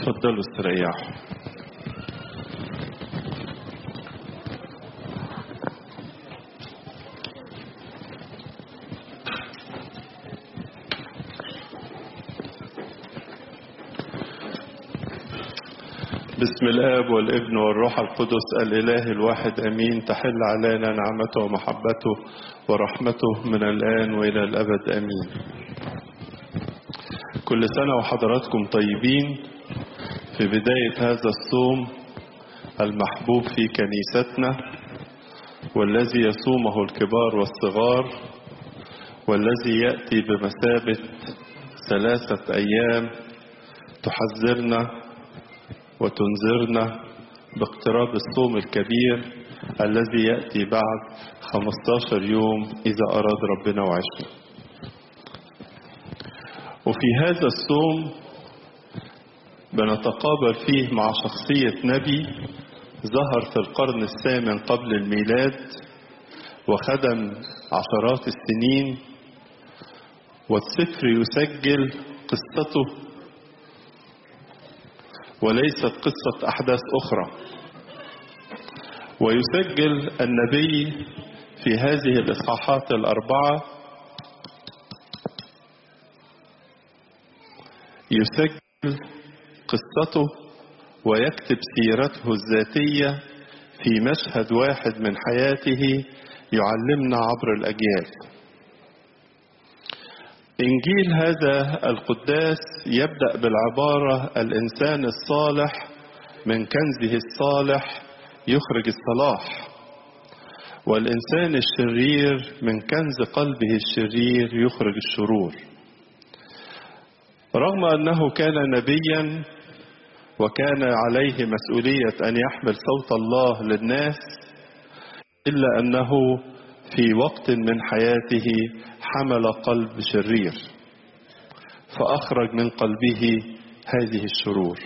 اتفضلوا استريحوا بسم الآب والابن والروح القدس الإله الواحد أمين تحل علينا نعمته ومحبته ورحمته من الآن وإلى الأبد أمين كل سنة وحضراتكم طيبين في بداية هذا الصوم المحبوب في كنيستنا والذي يصومه الكبار والصغار والذي يأتي بمثابة ثلاثة أيام تحذرنا وتنذرنا باقتراب الصوم الكبير الذي يأتي بعد 15 يوم إذا أراد ربنا وعشنا وفي هذا الصوم بنتقابل فيه مع شخصية نبي ظهر في القرن الثامن قبل الميلاد وخدم عشرات السنين والسفر يسجل قصته وليست قصة أحداث أخرى ويسجل النبي في هذه الإصحاحات الأربعة يسجل قصته ويكتب سيرته الذاتية في مشهد واحد من حياته يعلمنا عبر الأجيال إنجيل هذا القداس يبدأ بالعبارة الإنسان الصالح من كنزه الصالح يخرج الصلاح والإنسان الشرير من كنز قلبه الشرير يخرج الشرور رغم أنه كان نبيا وكان عليه مسؤولية أن يحمل صوت الله للناس إلا أنه في وقت من حياته حمل قلب شرير فأخرج من قلبه هذه الشرور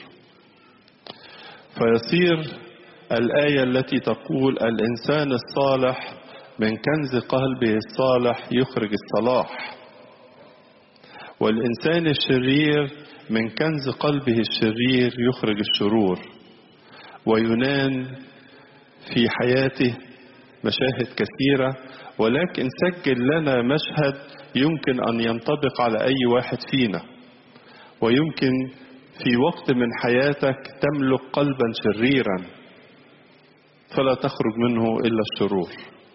فيصير الآية التي تقول الإنسان الصالح من كنز قلبه الصالح يخرج الصلاح والإنسان الشرير من كنز قلبه الشرير يخرج الشرور وينان في حياته مشاهد كثيرة ولكن سجل لنا مشهد يمكن أن ينطبق على أي واحد فينا ويمكن في وقت من حياتك تملك قلبا شريرا فلا تخرج منه إلا الشرور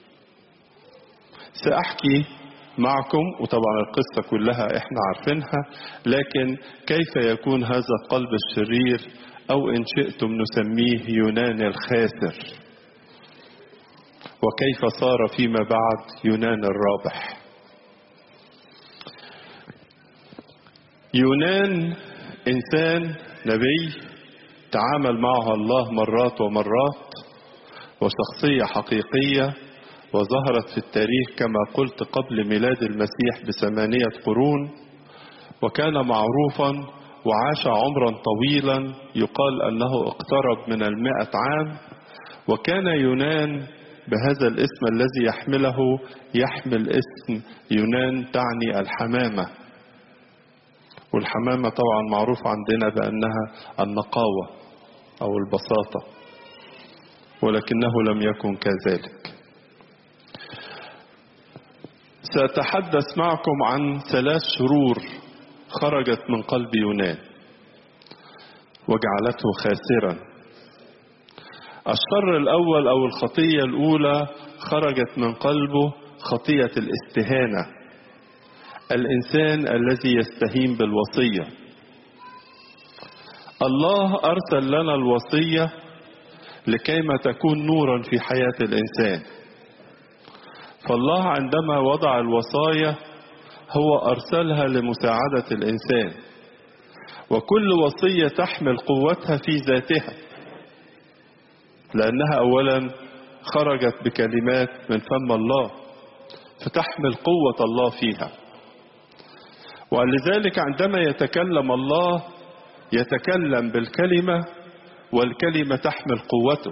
سأحكي معكم وطبعا القصة كلها احنا عارفينها لكن كيف يكون هذا القلب الشرير أو إن شئتم نسميه يونان الخاسر وكيف صار فيما بعد يونان الرابح يونان انسان نبي تعامل معه الله مرات ومرات وشخصيه حقيقيه وظهرت في التاريخ كما قلت قبل ميلاد المسيح بثمانيه قرون وكان معروفا وعاش عمرا طويلا يقال انه اقترب من المائه عام وكان يونان بهذا الاسم الذي يحمله يحمل اسم يونان تعني الحمامة والحمامة طبعا معروف عندنا بأنها النقاوة أو البساطة ولكنه لم يكن كذلك سأتحدث معكم عن ثلاث شرور خرجت من قلب يونان وجعلته خاسرا الشر الأول أو الخطية الأولى خرجت من قلبه خطية الاستهانة الإنسان الذي يستهين بالوصية الله أرسل لنا الوصية لكيما تكون نورا في حياة الإنسان فالله عندما وضع الوصايا هو أرسلها لمساعدة الإنسان وكل وصية تحمل قوتها في ذاتها لأنها أولا خرجت بكلمات من فم الله فتحمل قوة الله فيها ولذلك عندما يتكلم الله يتكلم بالكلمة والكلمة تحمل قوته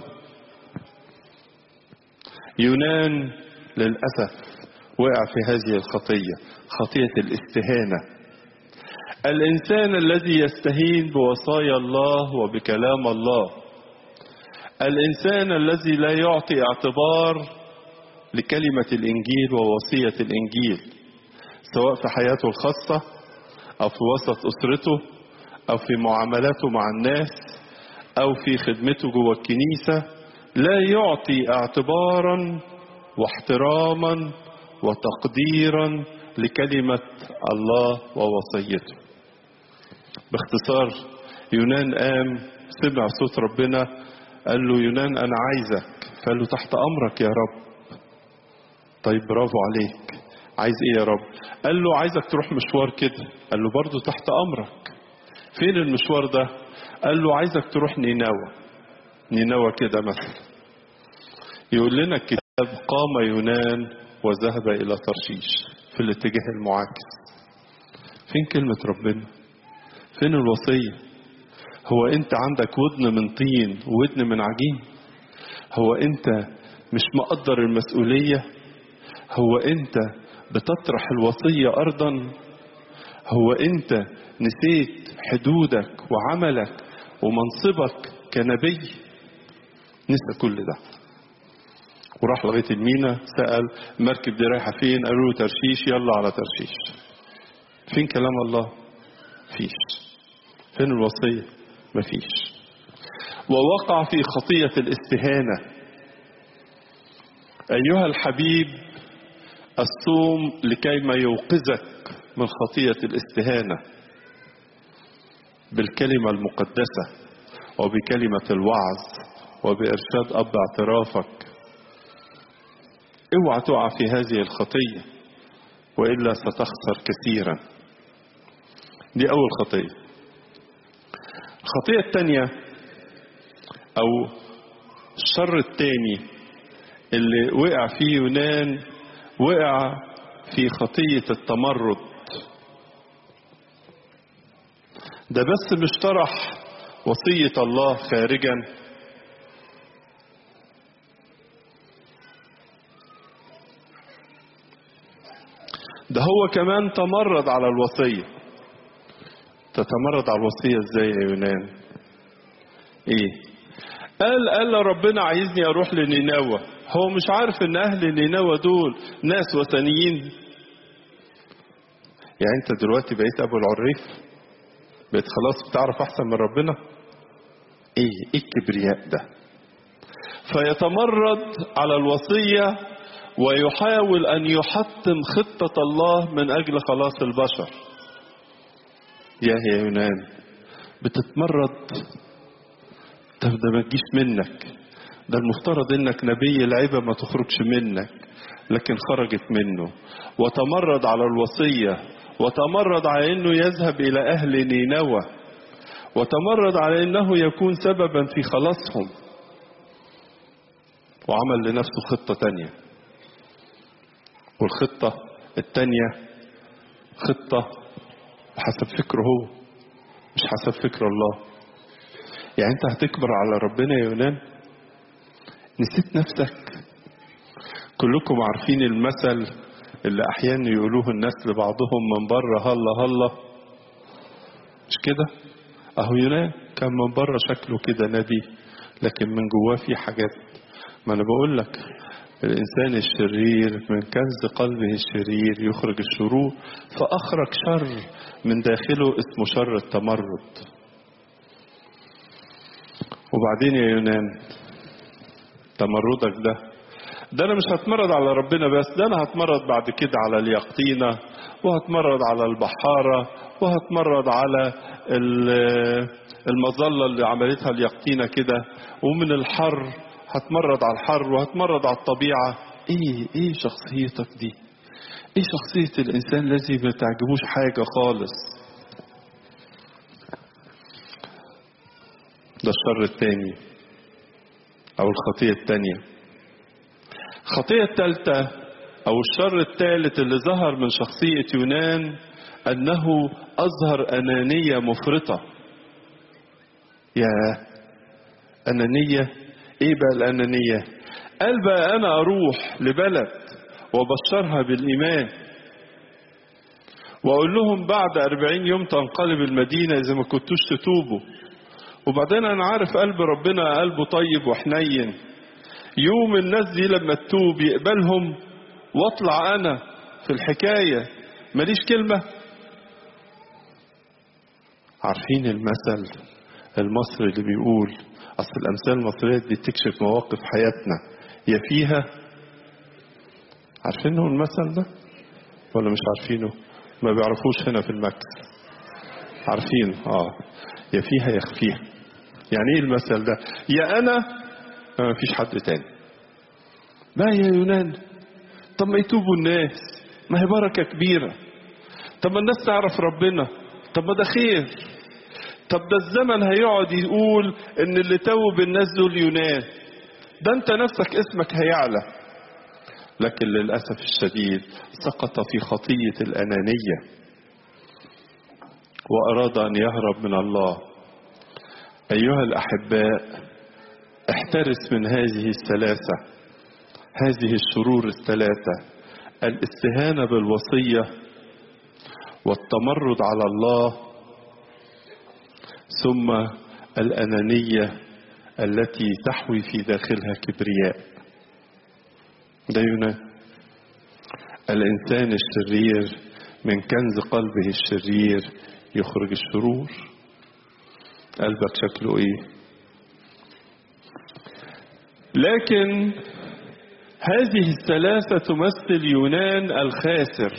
يونان للأسف وقع في هذه الخطية خطية الاستهانة الإنسان الذي يستهين بوصايا الله وبكلام الله الإنسان الذي لا يعطي اعتبار لكلمة الإنجيل ووصية الإنجيل سواء في حياته الخاصة أو في وسط أسرته أو في معاملاته مع الناس أو في خدمته جوه الكنيسة لا يعطي اعتبارا واحتراما وتقديرا لكلمة الله ووصيته باختصار يونان قام سمع صوت ربنا قال له يونان أنا عايزك فقال له تحت أمرك يا رب طيب برافو عليك عايز ايه يا رب قال له عايزك تروح مشوار كده قال له برضه تحت امرك فين المشوار ده قال له عايزك تروح نينوى نينوى كده مثلا يقول لنا الكتاب قام يونان وذهب الى ترشيش في الاتجاه المعاكس فين كلمة ربنا فين الوصية هو انت عندك ودن من طين وودن من عجين هو انت مش مقدر المسؤولية هو انت بتطرح الوصية أرضا هو أنت نسيت حدودك وعملك ومنصبك كنبي نسى كل ده وراح لغاية المينا سأل المركب دي رايحة فين قالوا له ترشيش يلا على ترشيش فين كلام الله فيش فين الوصية مفيش ووقع في خطية الاستهانة أيها الحبيب الصوم لكيما يوقظك من خطية الاستهانة بالكلمة المقدسة وبكلمة الوعظ وبإرشاد أب اعترافك اوعى تقع في هذه الخطية وإلا ستخسر كثيرا دي أول خطية الخطية الثانية أو الشر الثاني اللي وقع فيه يونان وقع في خطية التمرد ده بس مش طرح وصية الله خارجا ده هو كمان تمرد على الوصية تتمرد على الوصية ازاي يا يونان ايه قال قال ربنا عايزني اروح لنينوى هو مش عارف ان اهل نينوى دول ناس وثنيين يعني انت دلوقتي بقيت ابو العريف بقيت خلاص بتعرف احسن من ربنا ايه ايه الكبرياء ده فيتمرد على الوصية ويحاول ان يحطم خطة الله من اجل خلاص البشر يا يا يونان بتتمرد طب ده ما تجيش منك ده المفترض انك نبي العيبه ما تخرجش منك لكن خرجت منه وتمرد على الوصيه وتمرد على انه يذهب الى اهل نينوى وتمرد على انه يكون سببا في خلاصهم وعمل لنفسه خطه تانيه والخطه التانيه خطه بحسب فكره هو مش حسب فكر الله يعني انت هتكبر على ربنا يا يونان نسيت نفسك كلكم عارفين المثل اللي احيانا يقولوه الناس لبعضهم من بره هلا هلا مش كده اهو يونان كان من بره شكله كده نبي لكن من جواه في حاجات ما انا بقول لك الانسان الشرير من كنز قلبه الشرير يخرج الشرور فاخرج شر من داخله اسمه شر التمرد وبعدين يا يونان تمردك ده ده انا مش هتمرد على ربنا بس ده انا هتمرد بعد كده على اليقطينة وهتمرد على البحارة وهتمرد على المظلة اللي عملتها اليقطينة كده ومن الحر هتمرد على الحر وهتمرد على الطبيعة ايه ايه شخصيتك دي ايه شخصية الانسان الذي ما تعجبوش حاجة خالص ده الشر الثاني او الخطية الثانية الخطية الثالثة او الشر الثالث اللي ظهر من شخصية يونان انه اظهر انانية مفرطة يا انانية ايه بقى الانانية قال بقى انا اروح لبلد وبشرها بالايمان وأقول لهم بعد أربعين يوم تنقلب المدينة إذا ما كنتوش تتوبوا وبعدين أنا عارف قلب ربنا قلبه طيب وحنين يوم الناس دي لما تتوب يقبلهم واطلع أنا في الحكاية ماليش كلمة عارفين المثل المصري اللي بيقول أصل الأمثال المصرية دي تكشف مواقف حياتنا يا فيها عارفينه المثل ده ولا مش عارفينه ما بيعرفوش هنا في المكس عارفين اه يا فيها يا خفيها يعني ايه المثل ده يا انا ما فيش حد تاني لا يا يونان طب ما يتوبوا الناس ما هي بركة كبيرة طب ما الناس تعرف ربنا طب ما ده خير طب ده الزمن هيقعد يقول ان اللي توب الناس دول يونان ده انت نفسك اسمك هيعلى لكن للأسف الشديد سقط في خطية الأنانية وأراد أن يهرب من الله أيها الأحباء احترس من هذه الثلاثة هذه الشرور الثلاثة الاستهانة بالوصية والتمرد على الله ثم الأنانية التي تحوي في داخلها كبرياء ده يونان الإنسان الشرير من كنز قلبه الشرير يخرج الشرور قلبك شكله ايه لكن هذه الثلاثة تمثل يونان الخاسر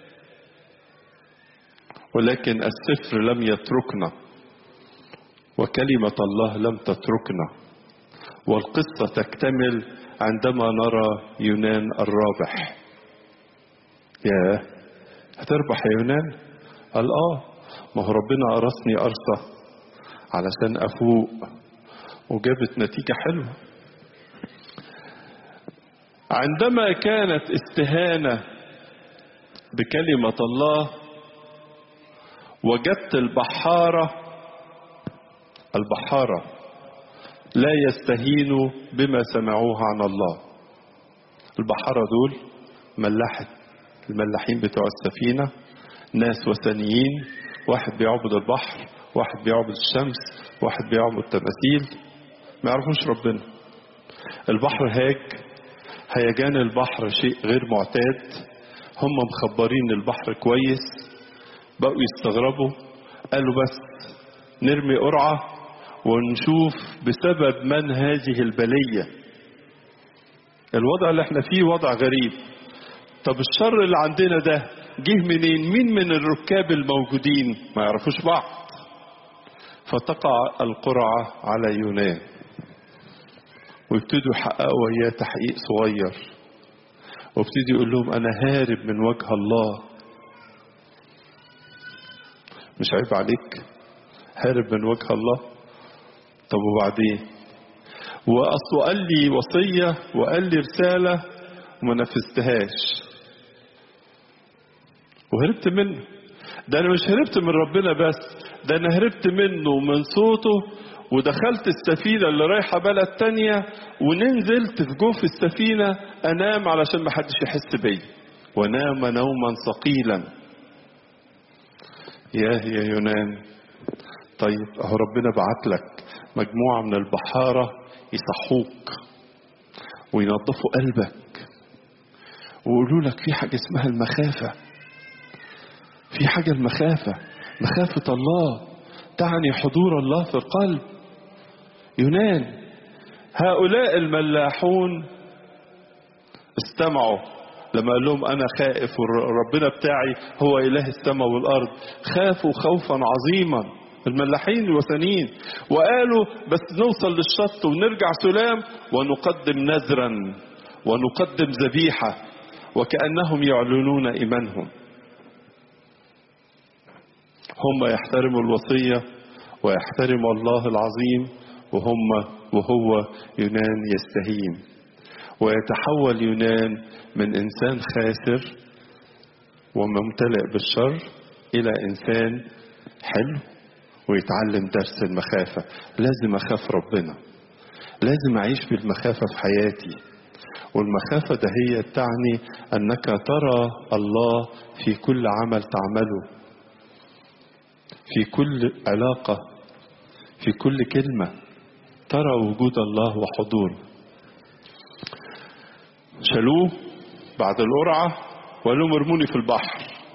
ولكن السفر لم يتركنا وكلمة الله لم تتركنا والقصة تكتمل عندما نرى يونان الرابح يا هتربح يا يونان قال اه ما هو ربنا أرسني أرصة علشان أفوق وجابت نتيجة حلوة عندما كانت استهانة بكلمة الله وجدت البحارة البحارة لا يستهينوا بما سمعوه عن الله البحارة دول ملاحة الملاحين بتوع السفينة ناس وثنيين واحد بيعبد البحر واحد بيعبد الشمس واحد بيعبد تماثيل ما يعرفوش ربنا البحر هاج هيجان البحر شيء غير معتاد هم مخبرين البحر كويس بقوا يستغربوا قالوا بس نرمي قرعة ونشوف بسبب من هذه البلية الوضع اللي احنا فيه وضع غريب طب الشر اللي عندنا ده جه منين مين من الركاب الموجودين ما يعرفوش بعض فتقع القرعة على يونان ويبتدوا يحققوا وياه تحقيق صغير وابتدي يقول لهم انا هارب من وجه الله مش عيب عليك هارب من وجه الله طب وبعدين واصله قال لي وصيه وقال لي رساله وما نفذتهاش وهربت منه ده انا مش هربت من ربنا بس ده انا هربت منه ومن صوته ودخلت السفينة اللي رايحة بلد تانية وننزلت في جوف السفينة انام علشان ما حدش يحس بيا ونام نوما ثقيلا ياه يا يونان طيب اهو ربنا بعت لك مجموعة من البحارة يصحوك وينظفوا قلبك ويقولوا لك في حاجة اسمها المخافة في حاجة المخافة مخافة الله تعني حضور الله في القلب يونان هؤلاء الملاحون استمعوا لما قال لهم انا خائف وربنا بتاعي هو اله السماء والارض خافوا خوفا عظيما الملاحين الوثنيين وقالوا بس نوصل للشط ونرجع سلام ونقدم نذرا ونقدم ذبيحه وكانهم يعلنون ايمانهم هم يحترموا الوصيه ويحترموا الله العظيم وهم وهو يونان يستهين ويتحول يونان من انسان خاسر وممتلئ بالشر الى انسان حلو ويتعلم درس المخافه لازم اخاف ربنا لازم اعيش بالمخافه في حياتي والمخافة ده هي تعني أنك ترى الله في كل عمل تعمله في كل علاقة في كل كلمة ترى وجود الله وحضوره شالوه بعد القرعة وقالوا مرموني في البحر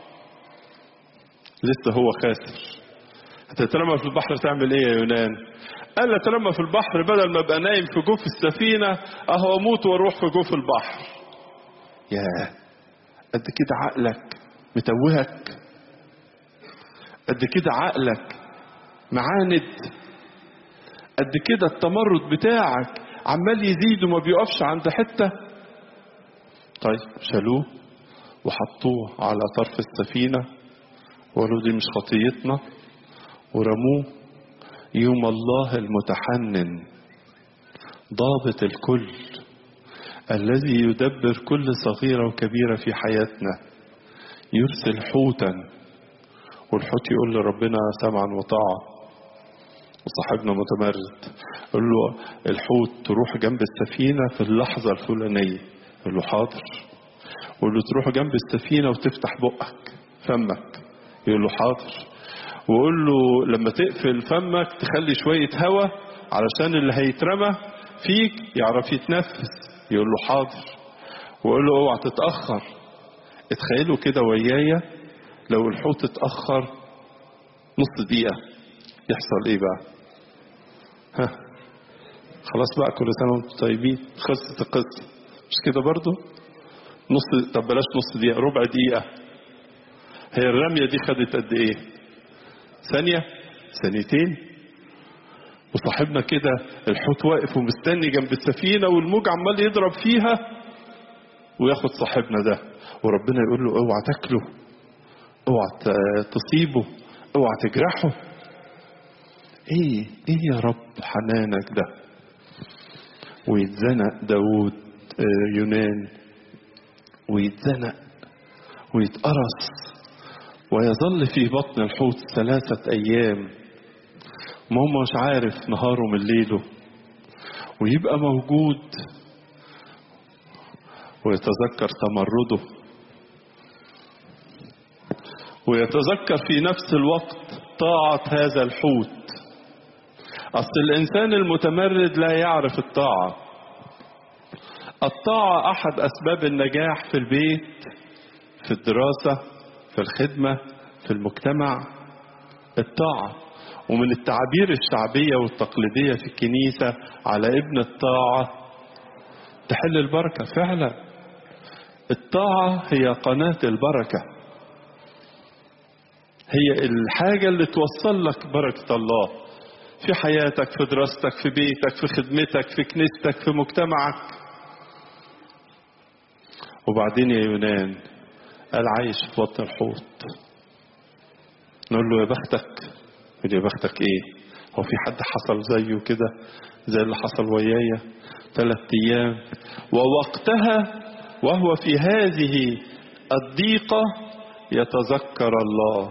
لسه هو خاسر هتترمى في البحر تعمل ايه يا يونان قال اترمى في البحر بدل ما ابقى نايم في جوف السفينة اهو اموت واروح في جوف البحر يا قد كده عقلك متوهك قد كده عقلك معاند قد كده التمرد بتاعك عمال يزيد وما بيقفش عند حتة طيب شالوه وحطوه على طرف السفينة وقالوا دي مش خطيتنا ورموه يوم الله المتحنن ضابط الكل الذي يدبر كل صغيرة وكبيرة في حياتنا يرسل حوتا والحوت يقول لربنا سمعا وطاعة وصاحبنا متمرد يقول له الحوت تروح جنب السفينة في اللحظة الفلانية يقول له حاضر يقول له تروح جنب السفينة وتفتح بقك فمك يقول له حاضر وقول له لما تقفل فمك تخلي شوية هوا علشان اللي هيترمى فيك يعرف يتنفس يقول له حاضر وقول له اوعى تتأخر اتخيلوا كده ويايا لو الحوت اتأخر نص دقيقة يحصل ايه بقى ها خلاص بقى كل سنة وانتم طيبين خلصت القصة مش كده برضو نص طب بلاش نص دقيقة ربع دقيقة هي الرمية دي خدت قد ايه ثانية ثانيتين وصاحبنا كده الحوت واقف ومستني جنب السفينة والموج عمال يضرب فيها وياخد صاحبنا ده وربنا يقول له اوعى تاكله اوعى تصيبه اوعى تجرحه ايه ايه يا رب حنانك ده ويتزنق داود يونان ويتزنق ويتقرص ويظل في بطن الحوت ثلاثة أيام ما هو مش عارف نهاره من ليله ويبقى موجود ويتذكر تمرده ويتذكر في نفس الوقت طاعة هذا الحوت أصل الإنسان المتمرد لا يعرف الطاعة الطاعة أحد أسباب النجاح في البيت في الدراسة في الخدمة في المجتمع الطاعة ومن التعابير الشعبية والتقليدية في الكنيسة على ابن الطاعة تحل البركة فعلا الطاعة هي قناة البركة هي الحاجة اللي توصل لك بركة الله في حياتك في دراستك في بيتك في خدمتك في كنيستك في مجتمعك وبعدين يا يونان قال عايش في بطن الحوت نقول له يا بختك يقول يا بختك ايه هو في حد حصل زيه كده زي اللي حصل ويايا ثلاث ايام ووقتها وهو في هذه الضيقة يتذكر الله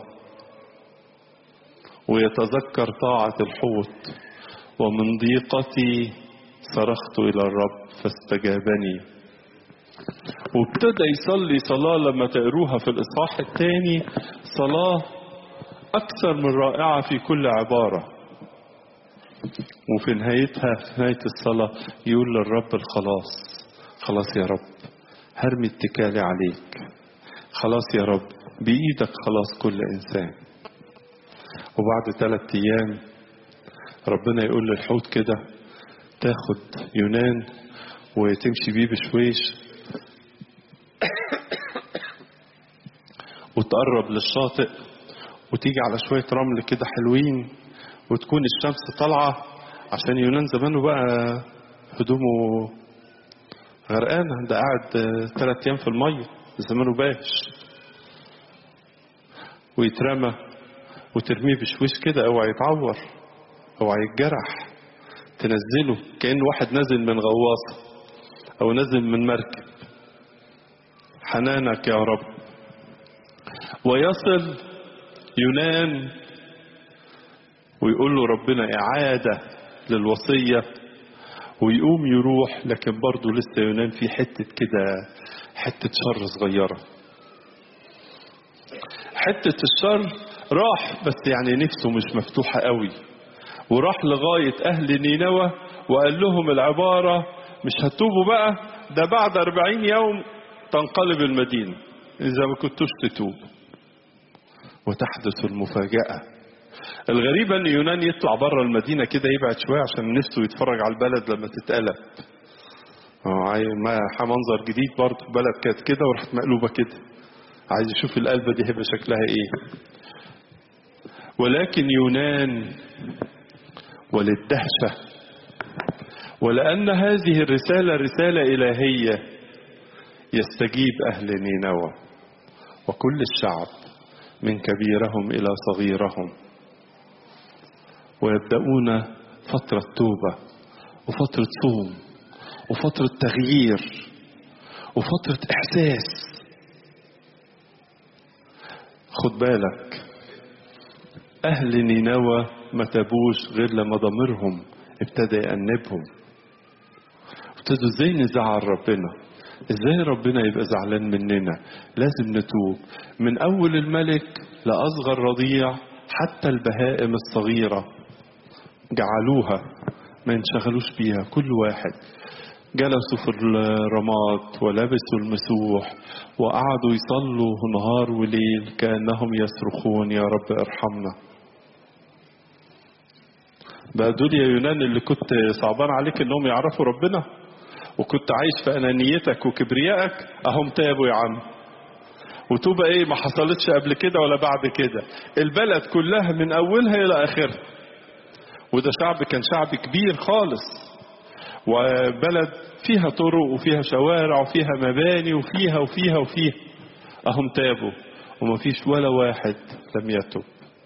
ويتذكر طاعة الحوت ومن ضيقتي صرخت إلى الرب فاستجابني وابتدى يصلي صلاة لما تقروها في الإصحاح الثاني صلاة أكثر من رائعة في كل عبارة وفي نهايتها في نهاية الصلاة يقول للرب الخلاص خلاص يا رب هرمي اتكالي عليك خلاص يا رب بإيدك خلاص كل إنسان وبعد ثلاثة أيام ربنا يقول للحوت كده تاخد يونان وتمشي بيه بشويش وتقرب للشاطئ وتيجي على شوية رمل كده حلوين وتكون الشمس طالعة عشان يونان زمانه بقى هدومه غرقانة ده قاعد ثلاث أيام في المية زمانه باش ويترمى وترميه بشويش كده اوعى يتعور اوعى يتجرح تنزله كأن واحد نازل من غواصة أو نازل من مركب حنانك يا رب ويصل يونان ويقول له ربنا إعادة للوصية ويقوم يروح لكن برضه لسه يونان في حتة كده حتة شر صغيرة حتة الشر راح بس يعني نفسه مش مفتوحة قوي وراح لغاية أهل نينوى وقال لهم العبارة مش هتوبوا بقى ده بعد أربعين يوم تنقلب المدينة إذا ما كنتوش تتوب وتحدث المفاجأة الغريبة أن يونان يطلع بره المدينة كده يبعد شوية عشان نفسه يتفرج على البلد لما تتقلب ما منظر جديد برضه بلد كانت كده وراحت مقلوبة كده عايز يشوف القلبة دي هيبقى شكلها ايه ولكن يونان وللدهشة ولأن هذه الرسالة رسالة إلهية يستجيب أهل نينوى وكل الشعب من كبيرهم إلى صغيرهم ويبدأون فترة توبة وفترة صوم وفترة تغيير وفترة إحساس خد بالك أهل نينوى ما تابوش غير لما ضميرهم ابتدى يأنبهم ابتدوا ازاي نزعل ربنا ازاي ربنا يبقى زعلان مننا لازم نتوب من أول الملك لأصغر رضيع حتى البهائم الصغيرة جعلوها ما ينشغلوش بيها كل واحد جلسوا في الرماد ولبسوا المسوح وقعدوا يصلوا نهار وليل كأنهم يصرخون يا رب ارحمنا بقى دول يا يونان اللي كنت صعبان عليك انهم يعرفوا ربنا وكنت عايش في انانيتك وكبريائك اهم تابوا يا عم وتوبة ايه ما حصلتش قبل كده ولا بعد كده البلد كلها من اولها الى اخرها وده شعب كان شعب كبير خالص وبلد فيها طرق وفيها شوارع وفيها مباني وفيها وفيها وفيها اهم تابوا وما فيش ولا واحد لم يتب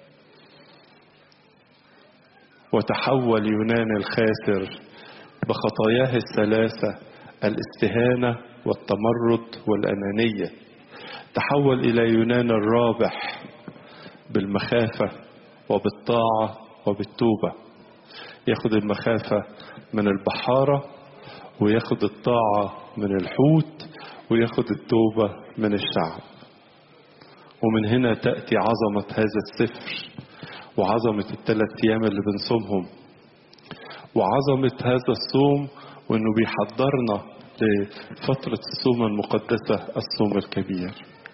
وتحول يونان الخاسر بخطاياه الثلاثة الاستهانة والتمرد والأنانية تحول إلى يونان الرابح بالمخافة وبالطاعة وبالتوبة ياخد المخافة من البحارة وياخد الطاعة من الحوت وياخد التوبة من الشعب ومن هنا تأتي عظمة هذا السفر وعظمة الثلاث أيام اللي بنصومهم وعظمة هذا الصوم وإنه بيحضرنا لفترة الصوم المقدسة الصوم الكبير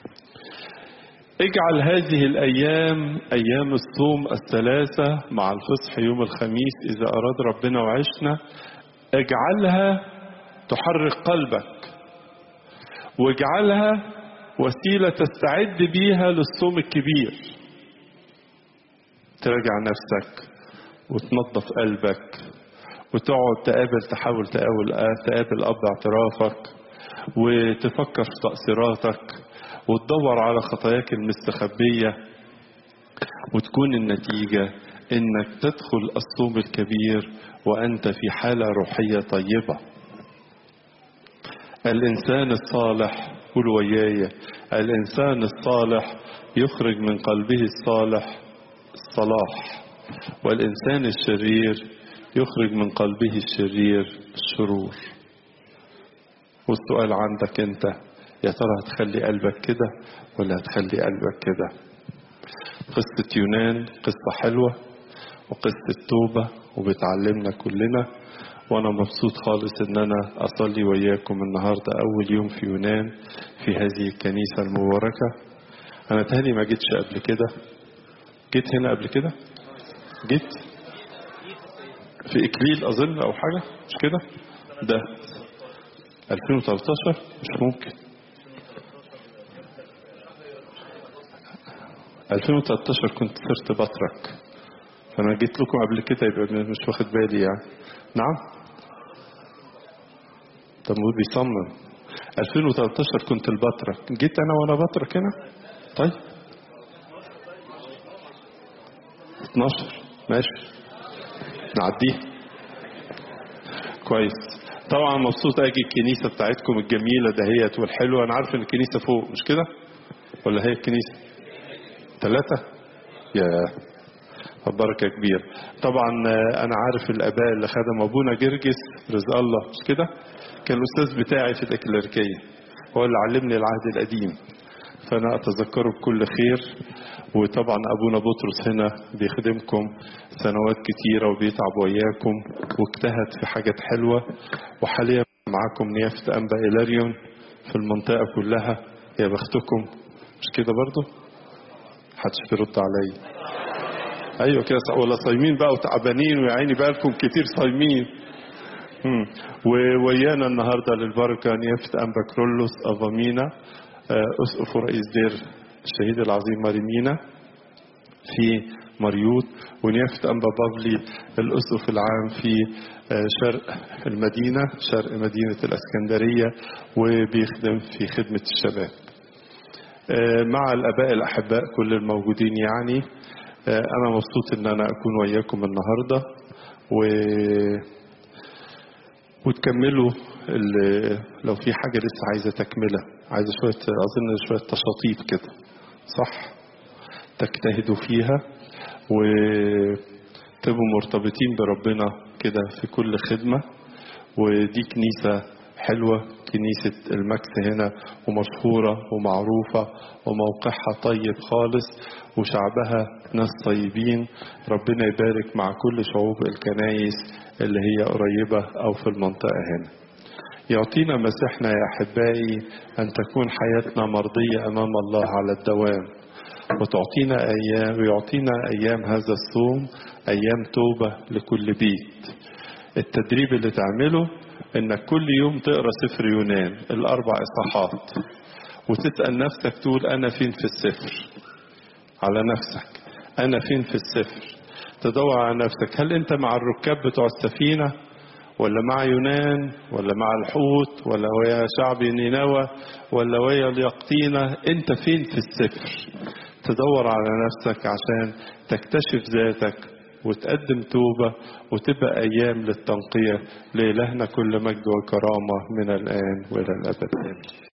اجعل هذه الأيام أيام الصوم الثلاثة مع الفصح يوم الخميس إذا أراد ربنا وعشنا اجعلها تحرك قلبك واجعلها وسيلة تستعد بيها للصوم الكبير تراجع نفسك وتنظف قلبك وتقعد تقابل تحاول تقابل تقابل أب اعترافك وتفكر في تقصيراتك وتدور على خطاياك المستخبية وتكون النتيجة انك تدخل الصوم الكبير وانت في حالة روحية طيبة الانسان الصالح قول وياي الانسان الصالح يخرج من قلبه الصالح الصلاح والانسان الشرير يخرج من قلبه الشرير الشرور والسؤال عندك انت يا ترى هتخلي قلبك كده ولا هتخلي قلبك كده قصة يونان قصة حلوة وقصة توبة وبتعلمنا كلنا وانا مبسوط خالص ان انا اصلي وياكم النهاردة اول يوم في يونان في هذه الكنيسة المباركة انا تاني ما جيتش قبل كده جيت هنا قبل كده جيت في اكليل اظن او حاجة مش كده ده 2013 مش ممكن 2013 كنت صرت بترك فانا جيت لكم قبل كده يبقى مش واخد بالي يعني نعم طب بيصمم 2013 كنت البترك جيت انا وانا بترك هنا طيب 12 ماشي نعديه كويس طبعا مبسوط اجي الكنيسه بتاعتكم الجميله دهيت والحلوه انا عارف ان الكنيسه فوق مش كده ولا هي الكنيسه ثلاثة يا بركة كبيرة طبعا أنا عارف الآباء اللي خدم أبونا جرجس رزق الله مش كده كان الأستاذ بتاعي في الإكليريكية هو اللي علمني العهد القديم فأنا أتذكره بكل خير وطبعا أبونا بطرس هنا بيخدمكم سنوات كتيرة وبيتعب وياكم واجتهد في حاجات حلوة وحاليا معاكم نيافة أنبا إيلاريون في المنطقة كلها يا بختكم مش كده برضو محدش بيرد عليا ايوه كده ولا صايمين بقى وتعبانين ويا عيني بقى لكم كتير صايمين وويانا النهارده للبركه نيافه انبا كرولوس افامينا اسقف ورئيس دير الشهيد العظيم ماريمينا في مريوط ونيافه انبا بافلي الاسقف العام في شرق المدينه شرق مدينه الاسكندريه وبيخدم في خدمه الشباب مع الاباء الاحباء كل الموجودين يعني أنا مبسوط إن أنا أكون وياكم النهاردة و... وتكملوا لو في حاجة لسه عايزة تكملة عايزة شوية أظن شوية تشاطيب كده صح تجتهدوا فيها وتبقوا مرتبطين بربنا كده في كل خدمة ودي كنيسة حلوة كنيسة المكس هنا ومشهورة ومعروفة وموقعها طيب خالص وشعبها ناس طيبين ربنا يبارك مع كل شعوب الكنايس اللي هي قريبة أو في المنطقة هنا يعطينا مسيحنا يا أحبائي أن تكون حياتنا مرضية أمام الله على الدوام وتعطينا أيام ويعطينا أيام هذا الصوم أيام توبة لكل بيت التدريب اللي تعمله انك كل يوم تقرا سفر يونان الاربع اصحاحات وتسال نفسك تقول انا فين في السفر على نفسك انا فين في السفر تدور على نفسك هل انت مع الركاب بتوع السفينه ولا مع يونان ولا مع الحوت ولا ويا شعب نينوى ولا ويا اليقطينة انت فين في السفر تدور على نفسك عشان تكتشف ذاتك وتقدم توبة وتبقى أيام للتنقية لإلهنا كل مجد وكرامة من الآن وإلى الأبد آمين